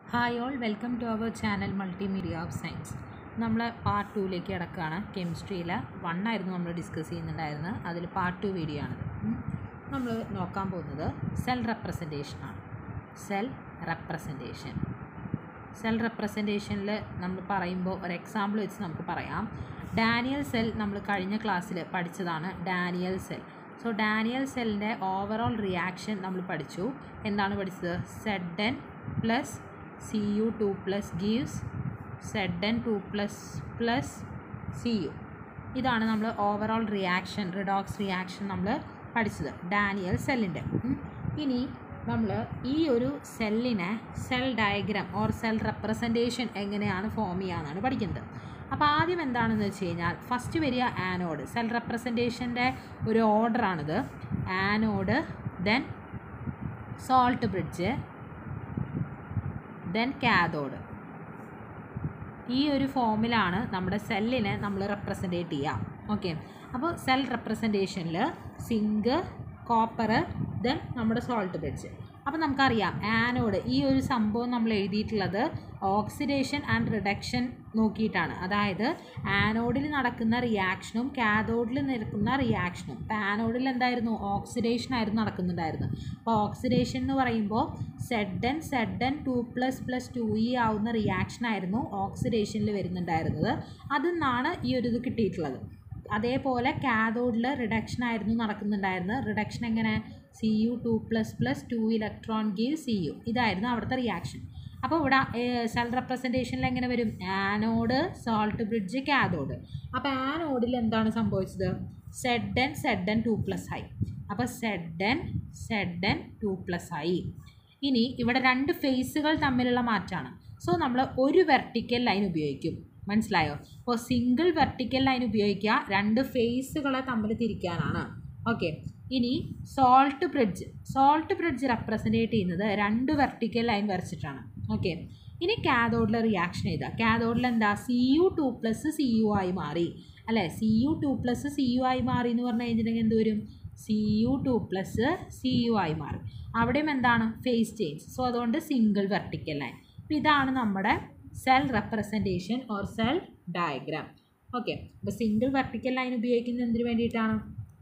hi all welcome to our channel multimedia of science നമ്മൾ part ടൂയിലേക്ക് കിടക്കുകയാണ് കെമിസ്ട്രിയിൽ വൺ ആയിരുന്നു നമ്മൾ ഡിസ്കസ് ചെയ്യുന്നുണ്ടായിരുന്നത് അതിൽ പാർട്ട് ടു വീഡിയോ ആണ് നമ്മൾ നോക്കാൻ പോകുന്നത് സെൽ റെപ്രസെൻറ്റേഷൻ ആണ് സെൽ റെപ്രസെൻറ്റേഷൻ സെൽ റെപ്രസെൻറ്റേഷനിൽ നമ്മൾ പറയുമ്പോൾ ഒരു എക്സാമ്പിൾ വെച്ച് നമുക്ക് പറയാം ഡാനിയൽ സെൽ നമ്മൾ കഴിഞ്ഞ ക്ലാസ്സിൽ പഠിച്ചതാണ് ഡാനിയൽ സെൽ സോ ഡാനിയൽ സെല്ലിൻ്റെ ഓവറോൾ റിയാക്ഷൻ നമ്മൾ പഠിച്ചു എന്താണ് പഠിച്ചത് Z N plus C U two plus gives Z N two plus plus C U ഇതാണ് നമ്മൾ ഓവറോൾ റിയാക്ഷൻ റിഡോക്സ് റിയാക്ഷൻ നമ്മൾ പഠിച്ചത് ഡാനിയൽ സെല്ലിൻ്റെ ഇനി നമ്മൾ ഈ ഒരു സെല്ലിനെ cell diagram or cell representation എങ്ങനെയാണ് ഫോം ചെയ്യാന്നാണ് പഠിക്കുന്നത് അപ്പോൾ ആദ്യം എന്താണെന്ന് വെച്ച് കഴിഞ്ഞാൽ ഫസ്റ്റ് വരിക ആനോഡ് സെൽ റെപ്രസെൻറ്റേഷൻ്റെ ഒരു ഓർഡറാണിത് anode then salt bridge then cathode ഈ ഒരു ഫോമിലാണ് നമ്മുടെ സെല്ലിനെ നമ്മൾ റെപ്രസെൻറ്റേറ്റ് ചെയ്യുക ഓക്കെ അപ്പോൾ സെൽ റെപ്രസെൻറ്റേഷനിൽ സിങ്ക് കോപ്പർ ദെൻ നമ്മുടെ സോൾട്ട് ബ്രിഡ്ജ് അപ്പോൾ നമുക്കറിയാം ആനോഡ് ഈ ഒരു സംഭവം നമ്മൾ എഴുതിയിട്ടുള്ളത് ഓക്സിഡേഷൻ ആൻഡ് റിഡക്ഷൻ നോക്കിയിട്ടാണ് അതായത് ആനോഡിൽ നടക്കുന്ന റിയാക്ഷനും കാതോഡിൽ നടക്കുന്ന റിയാക്ഷനും ഇപ്പോൾ ആനോഡിൽ എന്തായിരുന്നു ഓക്സിഡേഷൻ ആയിരുന്നു നടക്കുന്നുണ്ടായിരുന്നത് അപ്പോൾ ഓക്സിഡേഷൻ എന്ന് പറയുമ്പോൾ Z N Z N two plus plus two E ആവുന്ന റിയാക്ഷൻ ആയിരുന്നു ഓക്സിഡേഷനിൽ വരുന്നുണ്ടായിരുന്നത് അതിൽ നിന്നാണ് ഈ ഒരു ഇത് കിട്ടിയിട്ടുള്ളത് അതേപോലെ കാതോഡിൽ റിഡക്ഷൻ ആയിരുന്നു നടക്കുന്നുണ്ടായിരുന്നത് റിഡക്ഷൻ എങ്ങനെ C U two plus plus two electron give C U ഇതായിരുന്നു അവിടുത്തെ റിയാക്ഷൻ അപ്പോൾ ഇവിടെ സെൽ റെപ്രസെൻറ്റേഷനിൽ എങ്ങനെ വരും ആനോഡ് സോൾട്ട് ബ്രിഡ്ജ് കാതോഡ് അപ്പോൾ ആനോഡിൽ എന്താണ് സംഭവിച്ചത് Z N Z N two plus ആയി അപ്പോൾ Z N Z N two plus ആയി ഇനി ഇവിടെ രണ്ട് ഫേസുകൾ തമ്മിലുള്ള മാറ്റമാണ് സോ നമ്മൾ ഒരു വെർട്ടിക്കൽ ലൈൻ ഉപയോഗിക്കും മനസ്സിലായോ അപ്പോൾ സിംഗിൾ വെർട്ടിക്കൽ ലൈൻ ഉപയോഗിക്കുക രണ്ട് ഫേസുകളെ തമ്മിൽ തിരിക്കാനാണ് ഓക്കെ ഇനി salt bridge salt bridge represent ചെയ്യുന്നത് രണ്ട് വെർട്ടിക്കൽ ലൈൻ വരച്ചിട്ടാണ് ഓക്കെ ഇനി കാതോഡിലെ റിയാക്ഷൻ ചെയ്താൽ കാതോഡിൽ എന്താ C U two plus C U ആയി മാറി അല്ലേ C U two plus C U ആയി മാറി എന്ന് പറഞ്ഞു കഴിഞ്ഞിട്ടുണ്ടെങ്കിൽ എന്ത് വരും C U two plus C U ആയി മാറി അവിടെയും എന്താണ് ഫേസ് ചേഞ്ച് സോ അതുകൊണ്ട് സിംഗിൾ വെർട്ടിക്കൽ ലൈൻ അപ്പോൾ ഇതാണ് നമ്മുടെ cell representation or cell diagram okay അപ്പോൾ സിംഗിൾ വെർട്ടിക്കൽ ലൈൻ ഉപയോഗിക്കുന്നത് എന്തിനു വേണ്ടിയിട്ടാണ്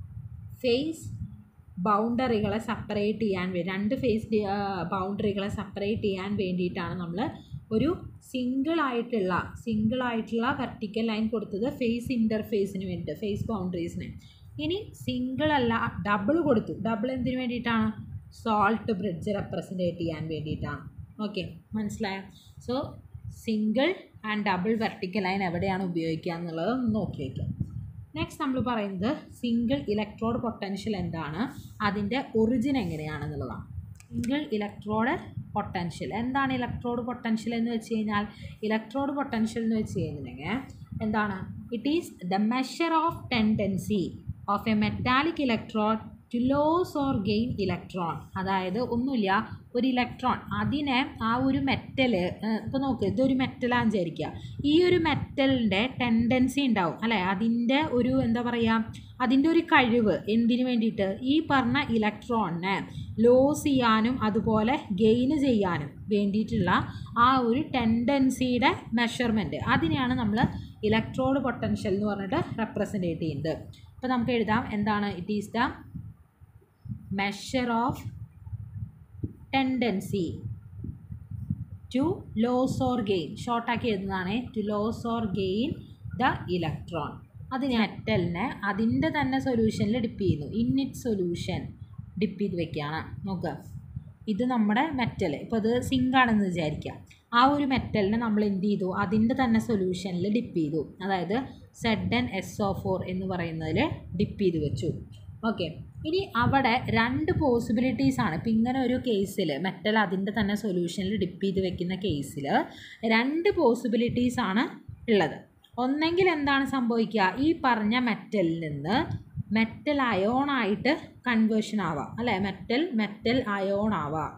ഫേസ് ബൗണ്ടറികളെ സെപ്പറേറ്റ് ചെയ്യാൻ വേണ്ടി രണ്ട് ഫേസ് ബൗണ്ടറികളെ സെപ്പറേറ്റ് ചെയ്യാൻ വേണ്ടിയിട്ടാണ് നമ്മൾ ഒരു സിംഗിൾ ആയിട്ടുള്ള സിംഗിൾ ആയിട്ടുള്ള വെർട്ടിക്കൽ ലൈൻ കൊടുത്തത് ഫേസ് ഇൻ്റർഫേസിന് വേണ്ടിയിട്ട് ഫേസ് ബൗണ്ടറീസിന് ഇനി സിംഗിൾ അല്ല ഡബിൾ കൊടുത്തു ഡബിൾ എന്തിനു വേണ്ടിയിട്ടാണ് സോൾട്ട് ബ്രിഡ്ജ് റെപ്രസെൻറ്റേറ്റ് ചെയ്യാൻ വേണ്ടിയിട്ടാണ് ഓക്കെ മനസ്സിലായോ so single and double vertical line എവിടെയാണ് ഉപയോഗിക്കുക എന്നുള്ളത് ഒന്ന് നോക്കി വയ്ക്കാം നെക്സ്റ്റ് നമ്മൾ പറയുന്നത് സിംഗിൾ ഇലക്ട്രോഡ് പൊട്ടൻഷ്യൽ എന്താണ് അതിൻ്റെ ഒറിജിൻ എങ്ങനെയാണെന്നുള്ളതാണ് സിംഗിൾ ഇലക്ട്രോഡ് പൊട്ടൻഷ്യൽ എന്താണ് ഇലക്ട്രോഡ് പൊട്ടൻഷ്യൽ എന്ന് വെച്ച് കഴിഞ്ഞാൽ ഇലക്ട്രോഡ് പൊട്ടൻഷ്യൽ എന്ന് വെച്ച് കഴിഞ്ഞിട്ടുണ്ടെങ്കിൽ എന്താണ് it is the measure of tendency of a metallic electrode to lose or gain electron അതായത് ഒന്നുമില്ല ഒരു ഇലക്ട്രോൺ അതിനെ ആ ഒരു മെറ്റൽ ഇപ്പോൾ നോക്ക് ഇതൊരു മെറ്റലാന്ന് വിചാരിക്കുക ഈ ഒരു മെറ്റലിൻ്റെ ടെൻഡൻസി ഉണ്ടാവും അല്ലേ അതിൻ്റെ ഒരു എന്താ പറയുക അതിൻ്റെ ഒരു കഴിവ് എന്തിനു വേണ്ടിയിട്ട് ഈ പറഞ്ഞ ഇലക്ട്രോണിനെ ലോസ് ചെയ്യാനും അതുപോലെ ഗെയിൻ ചെയ്യാനും വേണ്ടിയിട്ടുള്ള ആ ഒരു ടെൻഡൻസിയുടെ മെഷർമെൻറ്റ് അതിനെയാണ് നമ്മൾ ഇലക്ട്രോഡ് പൊട്ടൻഷ്യൽ എന്ന് പറഞ്ഞിട്ട് റെപ്രസെൻറ്റേറ്റ് ചെയ്യുന്നത് അപ്പോൾ നമുക്ക് എഴുതാം എന്താണ് it is the measure of tendency to lose or gain ഷോർട്ടാക്കി എഴുതുന്നതാണ് to lose or gain the electron അതിന് മെറ്റലിനെ അതിൻ്റെ തന്നെ സൊല്യൂഷനിൽ ഡിപ്പ് ചെയ്യുന്നു ഇൻ ഇറ്റ് സൊല്യൂഷൻ ഡിപ്പ് ചെയ്ത് വെക്കുകയാണ് നോക്കുക ഇത് നമ്മുടെ മെറ്റൽ ഇപ്പോൾ ഇത് സിങ്കാണെന്ന് വിചാരിക്കാം ആ ഒരു മെറ്റലിനെ നമ്മൾ എന്ത് ചെയ്തു അതിൻ്റെ തന്നെ സൊല്യൂഷനിൽ ഡിപ്പ് ചെയ്തു അതായത് Z N S O four എന്ന് പറയുന്നതിൽ ഡിപ്പ് ചെയ്ത് വെച്ചു ഓക്കെ ഇനി അവിടെ രണ്ട് പോസിബിലിറ്റീസ് ആണ് ഇപ്പം ഇങ്ങനെ ഒരു കേസിൽ മെറ്റൽ അതിൻ്റെ തന്നെ സൊല്യൂഷനിൽ ഡിപ്പ് ചെയ്ത് വെക്കുന്ന കേസിൽ രണ്ട് പോസിബിലിറ്റീസ് ആണ് ഉള്ളത് ഒന്നെങ്കിൽ എന്താണ് സംഭവിക്കുക ഈ പറഞ്ഞ മെറ്റലിൽ നിന്ന് മെറ്റൽ അയോൺ ആയിട്ട് കൺവേർഷൻ ആവാം അല്ലേ മെറ്റൽ മെറ്റൽ അയോൺ ആവാം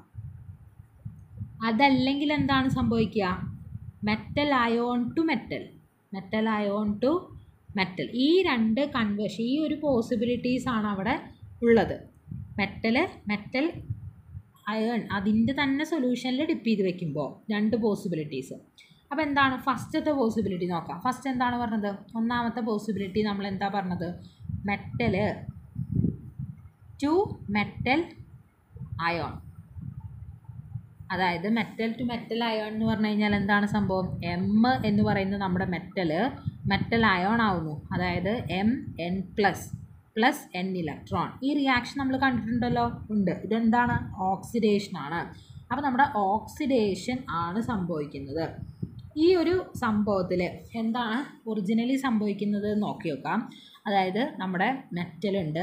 അതല്ലെങ്കിൽ എന്താണ് സംഭവിക്കുക metal ion to metal metal ion to metal ഈ രണ്ട് കൺവേർഷൻ ഈ ഒരു പോസിബിലിറ്റീസ് ആണ് അവിടെ ഉള്ളത് മെറ്റൽ മെറ്റൽ അയൺ അതിൻ്റെ തന്നെ സൊല്യൂഷനിൽ ഡിപ്പ് ചെയ്ത് വെക്കുമ്പോൾ രണ്ട് പോസിബിലിറ്റീസ് അപ്പോൾ എന്താണ് ഫസ്റ്റത്തെ പോസിബിലിറ്റി നോക്കാം ഫസ്റ്റ് എന്താണ് പറഞ്ഞത് ഒന്നാമത്തെ പോസിബിലിറ്റി നമ്മൾ എന്താ പറഞ്ഞത് മെറ്റല് ടു മെറ്റൽ അയോൺ അതായത് മെറ്റൽ ടു മെറ്റൽ അയോൺ എന്ന് പറഞ്ഞു കഴിഞ്ഞാൽ എന്താണ് സംഭവം എം എന്ന് പറയുന്നത് നമ്മുടെ മെറ്റൽ മെറ്റൽ അയോൺ ആവുന്നു അതായത് M N plus plus N electron ഈ റിയാക്ഷൻ നമ്മൾ കണ്ടിട്ടുണ്ടല്ലോ ഉണ്ട് ഇതെന്താണ് ഓക്സിഡേഷൻ ആണ് അപ്പോൾ നമ്മുടെ ഓക്സിഡേഷൻ ആണ് സംഭവിക്കുന്നത് ഈ ഒരു സംഭവത്തിൽ എന്താണ് ഒറിജിനലി സംഭവിക്കുന്നത് എന്ന് നോക്കി നോക്കാം അതായത് നമ്മുടെ മെറ്റലുണ്ട്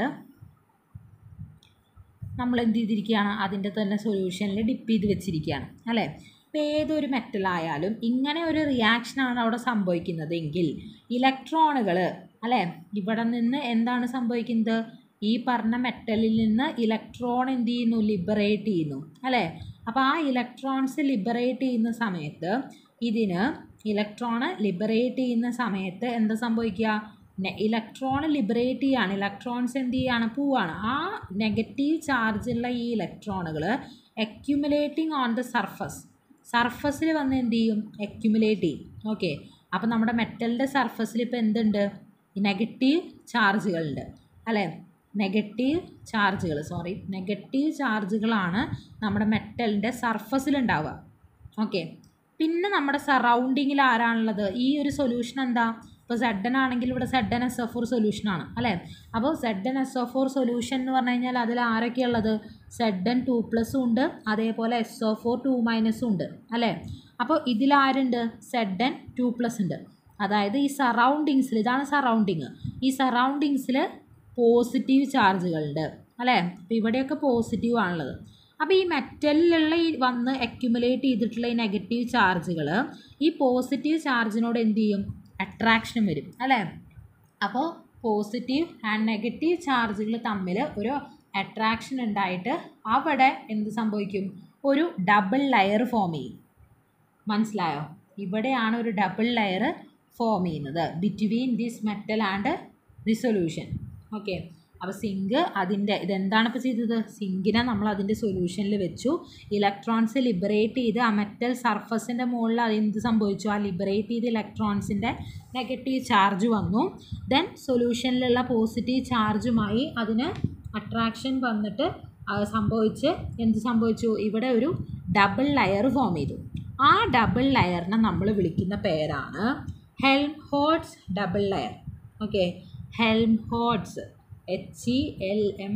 നമ്മൾ എന്ത് ചെയ്തിരിക്കുകയാണ് അതിൻ്റെ തന്നെ സൊല്യൂഷനിൽ ഡിപ്പ് ചെയ്ത് വെച്ചിരിക്കുകയാണ് അല്ലേ ഇപ്പോൾ ഏതൊരു മെറ്റലായാലും ഇങ്ങനെ ഒരു റിയാക്ഷനാണ് അവിടെ സംഭവിക്കുന്നതെങ്കിൽ ഇലക്ട്രോണുകൾ അല്ലേ ഇവിടെ നിന്ന് എന്താണ് സംഭവിക്കുന്നത് ഈ പറഞ്ഞ മെറ്റലിൽ നിന്ന് ഇലക്ട്രോൺ എന്ത് ചെയ്യുന്നു ലിബറേറ്റ് ചെയ്യുന്നു അല്ലേ അപ്പോൾ ആ ഇലക്ട്രോൺസ് ലിബറേറ്റ് ചെയ്യുന്ന സമയത്ത് ഇതിന് ഇലക്ട്രോണ് ലിബറേറ്റ് ചെയ്യുന്ന സമയത്ത് എന്താ സംഭവിക്കുക ഇലക്ട്രോൺ ലിബറേറ്റ് ചെയ്യാണ് ഇലക്ട്രോൺസ് എന്ത് ചെയ്യാണ് പോവാണ് ആ നെഗറ്റീവ് ചാർജുള്ള ഈ ഇലക്ട്രോണുകൾ അക്യുമുലേറ്റിംഗ് ഓൺ ദ സർഫസ് സർഫസിൽ വന്ന് എന്ത് ചെയ്യും അക്യുമുലേറ്റ് ചെയ്യും ഓക്കെ അപ്പോൾ നമ്മുടെ മെറ്റലിൻ്റെ സർഫസിൽ ഇപ്പോൾ എന്തുണ്ട് നെഗറ്റീവ് ചാർജുകളുണ്ട് അല്ലേ നെഗറ്റീവ് ചാർജുകൾ സോറി നെഗറ്റീവ് ചാർജുകളാണ് നമ്മുടെ മെറ്റലിൻ്റെ സർഫസിലുണ്ടാവുക ഓക്കെ പിന്നെ നമ്മുടെ സറൗണ്ടിങ്ങിൽ ആരാണുള്ളത് ഈ ഒരു സൊല്യൂഷൻ എന്താ ഇപ്പോൾ സെഡ് എൻ ആണെങ്കിൽ ഇവിടെ Z N S F four സൊല്യൂഷനാണ് അല്ലേ അപ്പോൾ Z N S F four solution എന്ന് പറഞ്ഞു കഴിഞ്ഞാൽ അതിൽ ആരൊക്കെയുള്ളത് സെഡ് എൻ ടു പ്ലസും ഉണ്ട് അതേപോലെ എസ് ഒ ഫോർ ടു മൈനസും ഉണ്ട് അല്ലേ അപ്പോൾ ഇതിലാരുണ്ട് സെഡ് എൻ ടു പ്ലസ് ഉണ്ട് അതായത് ഈ സറൗണ്ടിങ്സിൽ ഇതാണ് സറൗണ്ടിങ് ഈ സറൗണ്ടിങ്സിൽ പോസിറ്റീവ് ചാർജുകളുണ്ട് അല്ലേ അപ്പോൾ ഇവിടെയൊക്കെ പോസിറ്റീവ് ആണുള്ളത് അപ്പോൾ ഈ മെറ്റലിലുള്ള ഈ വന്ന് അക്യുമുലേറ്റ് ചെയ്തിട്ടുള്ള ഈ നെഗറ്റീവ് ചാർജുകൾ ഈ പോസിറ്റീവ് ചാർജിനോട് എന്ത് ചെയ്യും അട്രാക്ഷൻ വരും അല്ലേ അപ്പോൾ പോസിറ്റീവ് ആൻഡ് നെഗറ്റീവ് ചാർജുകൾ തമ്മിൽ ഒരു അട്രാക്ഷൻ ഉണ്ടായിട്ട് അവിടെ എന്ത് സംഭവിക്കും ഒരു ഡബിൾ ലെയർ ഫോം ചെയ്യും മനസ്സിലായോ ഇവിടെയാണ് ഒരു ഡബിൾ ലെയർ ഫോം ചെയ്യുന്നത് between this metal and the solution okay അപ്പോൾ സിങ്ക് അതിൻ്റെ ഇതെന്താണ് ഇപ്പോൾ ചെയ്തത് സിങ്കിനെ നമ്മൾ അതിൻ്റെ സൊല്യൂഷനിൽ വെച്ചു ഇലക്ട്രോൺസ് ലിബറേറ്റ് ചെയ്ത് ആ മെറ്റൽ സർഫസിൻ്റെ മുകളിൽ അതെന്ത് സംഭവിച്ചു ആ ലിബറേറ്റ് ചെയ്ത് ഇലക്ട്രോൺസിൻ്റെ നെഗറ്റീവ് ചാർജ് വന്നു ദെൻ സൊല്യൂഷനിലുള്ള പോസിറ്റീവ് ചാർജുമായി അതിന് അട്രാക്ഷൻ വന്നിട്ട് അത് സംഭവിച്ച് എന്ത് സംഭവിച്ചു ഇവിടെ ഒരു ഡബിൾ ലെയർ ഫോം ചെയ്തു ആ ഡബിൾ ലെയറിനെ നമ്മൾ വിളിക്കുന്ന പേരാണ് Helmholtz double layer okay Helmholtz H E L M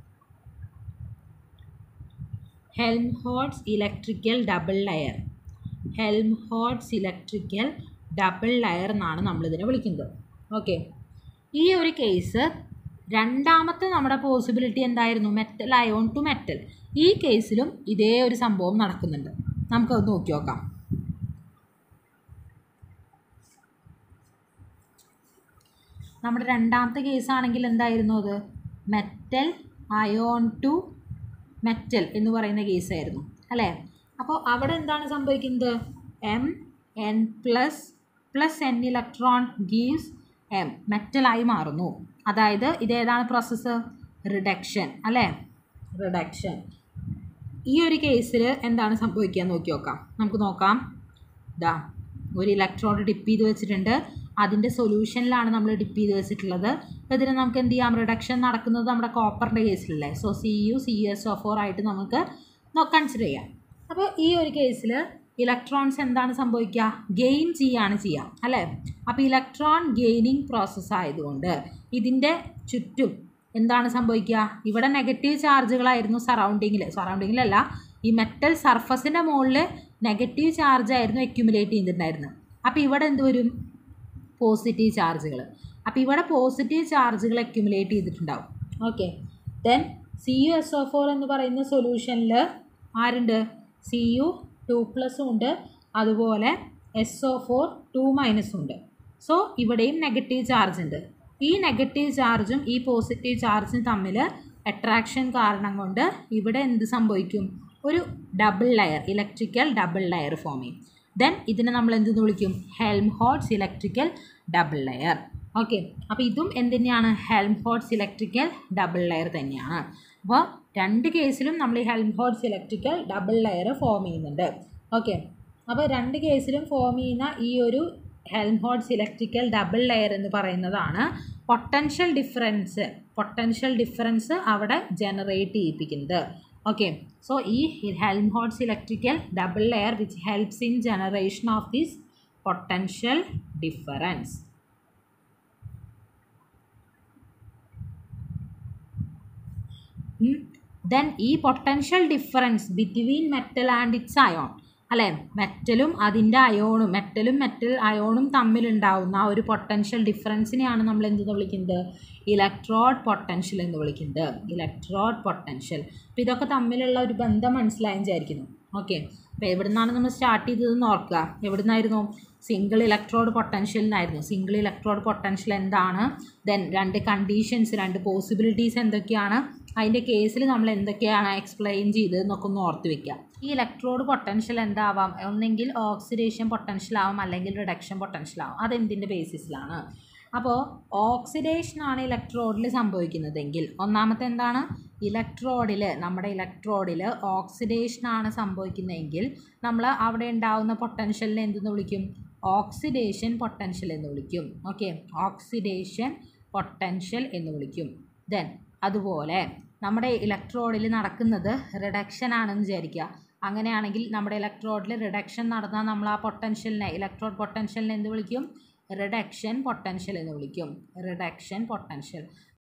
Helmholtz electrical double layer Helmholtz electrical double layer എന്നാണ് നമ്മളിതിനെ വിളിക്കുന്നത് ഓക്കെ ഈ ഒരു കേസ് രണ്ടാമത്തെ നമ്മുടെ പോസിബിലിറ്റി എന്തായിരുന്നു മെറ്റൽ അയോൺ ടു മെറ്റൽ ഈ കേസിലും ഇതേ ഒരു സംഭവം നടക്കുന്നുണ്ട് നമുക്കത് നോക്കി നോക്കാം നമ്മുടെ രണ്ടാമത്തെ കേസാണെങ്കിൽ എന്തായിരുന്നു അത് മെറ്റൽ അയോൺ ടു മെറ്റൽ എന്ന് പറയുന്ന കേസായിരുന്നു അല്ലേ അപ്പോൾ അവിടെ എന്താണ് സംഭവിക്കുന്നത് M N plus plus N electron gives M മെറ്റലായി മാറുന്നു അതായത് ഇതേതാണ് പ്രോസസ്സ് റിഡക്ഷൻ അല്ലേ റിഡക്ഷൻ ഈ ഒരു കേസിൽ എന്താണ് സംഭവിക്കുക നോക്കി നോക്കാം നമുക്ക് നോക്കാം ഇതാ ഒരു ഇലക്ട്രോഡ് ഡിപ്പ് ചെയ്ത് വെച്ചിട്ടുണ്ട് അതിൻ്റെ സൊല്യൂഷനിലാണ് നമ്മൾ ഡിപ്പ് ചെയ്ത് വെച്ചിട്ടുള്ളത് അപ്പോൾ ഇതിന് നമുക്ക് എന്ത് ചെയ്യാം റിഡക്ഷൻ നടക്കുന്നത് നമ്മുടെ കോപ്പറിൻ്റെ കേസിലല്ലേ so C U C U S O four ആയിട്ട് നമുക്ക് കൺസിഡർ ചെയ്യാം അപ്പോൾ ഈ ഒരു കേസിൽ ഇലക്ട്രോൺസ് എന്താണ് സംഭവിക്കുക ഗെയിൻ ചെയ്യാണ് ചെയ്യുക അല്ലേ അപ്പോൾ ഇലക്ട്രോൺ ഗെയിനിങ് പ്രോസസ്സ് ആയതുകൊണ്ട് ഇതിൻ്റെ ചുറ്റും എന്താണ് സംഭവിക്കുക ഇവിടെ നെഗറ്റീവ് ചാർജുകളായിരുന്നു സറൗണ്ടിങ്ങിൽ സറൗണ്ടിങ്ങിലല്ല ഈ മെറ്റൽ സർഫസിൻ്റെ മുകളിൽ നെഗറ്റീവ് ചാർജ് ആയിരുന്നു അക്യുമുലേറ്റ് ചെയ്തിട്ടുണ്ടായിരുന്നത് അപ്പോൾ ഇവിടെ എന്ത് വരും പോസിറ്റീവ് ചാർജുകൾ അപ്പോൾ ഇവിടെ പോസിറ്റീവ് ചാർജുകൾ അക്യുമുലേറ്റ് ചെയ്തിട്ടുണ്ടാവും okay then C U S O four എന്ന് പറയുന്ന സൊല്യൂഷനിൽ ആരുണ്ട് സി യു ടു പ്ലസും ഉണ്ട് അതുപോലെ എസ് ഒ ഫോർ ടു മൈനസും ഉണ്ട് സോ ഇവിടെയും നെഗറ്റീവ് ചാർജ് ഉണ്ട് ഈ നെഗറ്റീവ് ചാർജും ഈ പോസിറ്റീവ് ചാർജും തമ്മിൽ അട്രാക്ഷൻ കാരണം കൊണ്ട് ഇവിടെ എന്ത് സംഭവിക്കും ഒരു double layer electrical double layer form ചെയ്യും ദെൻ ഇതിനെ നമ്മൾ എന്തെന്ന് വിളിക്കും Helmholtz electrical double layer okay അപ്പോൾ ഇതും എന്ത് തന്നെയാണ് Helmholtz electrical double layer തന്നെയാണ് അപ്പോൾ രണ്ട് കേസിലും നമ്മൾ ഈ Helmholtz electrical double layer form ചെയ്യുന്നുണ്ട് ഓക്കെ അപ്പോൾ രണ്ട് കേസിലും ഫോം ചെയ്യുന്ന ഈ ഒരു ഹെൽംഹോൾട്സ് ഇലക്ട്രിക്കൽ ഡബിൾ ലെയർ എന്ന് പറയുന്നതാണ് പൊട്ടൻഷ്യൽ ഡിഫറൻസ് പൊട്ടൻഷ്യൽ ഡിഫറൻസ് അവിടെ ജനറേറ്റ് ചെയ്യിപ്പിക്കുന്നത് ഓക്കെ സോ ഈ Helmholtz electrical double layer which helps in generation of this potential difference then ഈ potential difference between metal and its ion അല്ലേ മെറ്റലും അതിൻ്റെ അയോണും മെറ്റലും metal അയോണും തമ്മിലുണ്ടാവുന്ന ആ ഒരു പൊട്ടൻഷ്യൽ ഡിഫറൻസിനെയാണ് നമ്മൾ എന്ത് വിളിക്കുന്നത് ഇലക്ട്രോഡ് പൊട്ടൻഷ്യൽ എന്ന് വിളിക്കുന്നത് ഇലക്ട്രോഡ് പൊട്ടൻഷ്യൽ അപ്പോൾ ഇതൊക്കെ തമ്മിലുള്ള ഒരു ബന്ധം മനസ്സിലായെന്ന് വിചാരിക്കുന്നു ഓക്കെ അപ്പോൾ എവിടെ നിന്നാണ് നമ്മൾ സ്റ്റാർട്ട് ചെയ്തതെന്ന് ഓർക്കുക എവിടെ നിന്നായിരുന്നു സിംഗിൾ ഇലക്ട്രോഡ് പൊട്ടൻഷ്യൽ എന്നായിരുന്നു സിംഗിൾ ഇലക്ട്രോഡ് പൊട്ടൻഷ്യൽ എന്താണ് ദെൻ രണ്ട് കണ്ടീഷൻസ് രണ്ട് പോസിബിലിറ്റീസ് എന്തൊക്കെയാണ് അതിൻ്റെ കേസിൽ നമ്മൾ എന്തൊക്കെയാണ് എക്സ്പ്ലെയിൻ ചെയ്തതെന്നൊക്കെ ഒന്ന് ഓർത്ത് വെക്കുക ഈ ഇലക്ട്രോഡ് പൊട്ടൻഷ്യൽ എന്താവാം ഒന്നെങ്കിൽ ഓക്സിഡേഷൻ പൊട്ടൻഷ്യൽ ആവാം അല്ലെങ്കിൽ റിഡക്ഷൻ പൊട്ടൻഷ്യൽ ആവാം അതെന്തിൻ്റെ ബേസിസിലാണ് അപ്പോൾ ഓക്സിഡേഷനാണ് ഇലക്ട്രോഡിൽ സംഭവിക്കുന്നതെങ്കിൽ ഒന്നാമത്തെ എന്താണ് ഇലക്ട്രോഡിൽ നമ്മുടെ ഇലക്ട്രോഡിൽ ഓക്സിഡേഷനാണ് സംഭവിക്കുന്നതെങ്കിൽ നമ്മൾ അവിടെ ഉണ്ടാവുന്ന പൊട്ടൻഷ്യലിനെ എന്തെന്ന് വിളിക്കും ഓക്സിഡേഷൻ പൊട്ടൻഷ്യൽ എന്ന് വിളിക്കും ഓക്കെ ഓക്സിഡേഷൻ പൊട്ടൻഷ്യൽ എന്ന് വിളിക്കും ദെൻ അതുപോലെ നമ്മുടെ ഇലക്ട്രോഡിൽ നടക്കുന്നത് റിഡക്ഷൻ ആണെന്ന് വിചാരിക്കുക അങ്ങനെയാണെങ്കിൽ നമ്മുടെ ഇലക്ട്രോഡിൽ റിഡക്ഷൻ നടന്നാൽ നമ്മൾ ആ പൊട്ടൻഷ്യലിനെ ഇലക്ട്രോഡ് പൊട്ടൻഷ്യലിനെ എന്ത് വിളിക്കും റിഡക്ഷൻ പൊട്ടൻഷ്യൽ എന്ന് വിളിക്കും റിഡക്ഷൻ പൊട്ടൻഷ്യൽ